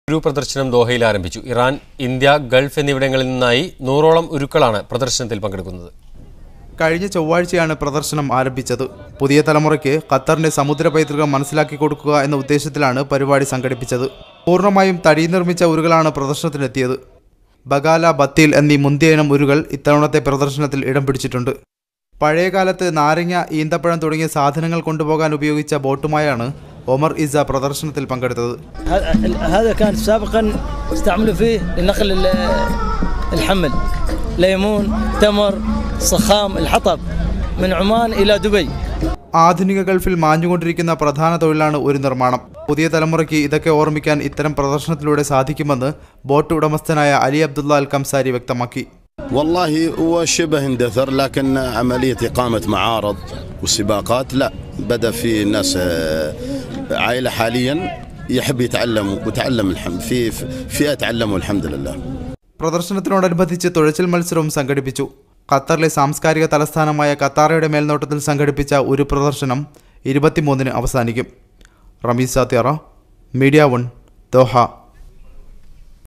ഉരു പ്രദർശനം ദോഹയിൽ ആരംഭിച്ചു ഇറാൻ ഇന്ത്യ ഗൾഫ് എന്നിവിടങ്ങളിൽ നിന്നായി നൂറോളം ഉരുക്കളാണ് പ്രദർശനത്തിൽ പങ്കെടുക്കുന്നത് കഴിഞ്ഞ ചൊവ്വാഴ്ചയാണ് പ്രദർശനം ആരംഭിച്ചത് പുതിയ തലമുറയ്ക്ക് ഖത്തറിന്റെ സമുദ്ര പൈതൃകം മനസ്സിലാക്കി കൊടുക്കുക എന്ന ഉദ്ദേശത്തിലാണ് പരിപാടി സംഘടിപ്പിച്ചത് പൂർണ്ണമായും തടി നിർമ്മിച്ച ഉരുകളാണ് പ്രദർശനത്തിനെത്തിയത് ബഗാല ബത്തീൽ എന്നീ മുന്തിയ ഇനം ഉരുകൾ ഇത്തവണത്തെ പ്രദർശനത്തിൽ ഇടം പിടിച്ചിട്ടുണ്ട് പഴയകാലത്ത് നാരങ്ങ ഈന്തപ്പഴം തുടങ്ങിയ സാധനങ്ങൾ കൊണ്ടുപോകാൻ ഉപയോഗിച്ച ബോട്ടുമായാണ് ഒമർ ഇസ പ്രദർശനത്തിൽ പങ്കെടുത്തത് هذا هذا كان سابقا استعملوا فيه لنقل ال- الحمل ليمون تمر صخام الحطب من عمان إلى دبي ആധുനിക ഗൾഫിൽ മാഞ്ഞുകൊണ്ടിരിക്കുന്ന പ്രധാന തൊഴിലാണ് ഒരു നിർമ്മാണം പുതിയ തലമുറയ്ക്ക് ഇതൊക്കെ ഓർമ്മിക്കാൻ ഇത്തരം പ്രദർശനത്തിലൂടെ സാധിക്കുമെന്ന് ബോട്ട് ഉടമസ്ഥനായ അലി അബ്ദുള്ള അൽ കംസാരി വ്യക്തമാക്കി والله هو شبه اندثر لكن عملية إقامة معارض وسباقات لا بدأ في الناس آه، عائلة حاليا يحب يتعلم وتعلم الحمد في فئة تعلموا الحمد لله പ്രദർശനത്തിനോടനുബന്ധിച്ച് തുഴച്ചിൽ മത്സരവും സംഘടിപ്പിച്ചു ഖത്തറിലെ സാംസ്കാരിക തലസ്ഥാനമായ ഖത്താറയുടെ മേൽനോട്ടത്തിൽ സംഘടിപ്പിച്ച ഒരു പ്രദർശനം ഇരുപത്തിമൂന്നിന് അവസാനിക്കും റമീസ് സാത്യാറ മീഡിയ വൺ ദോഹ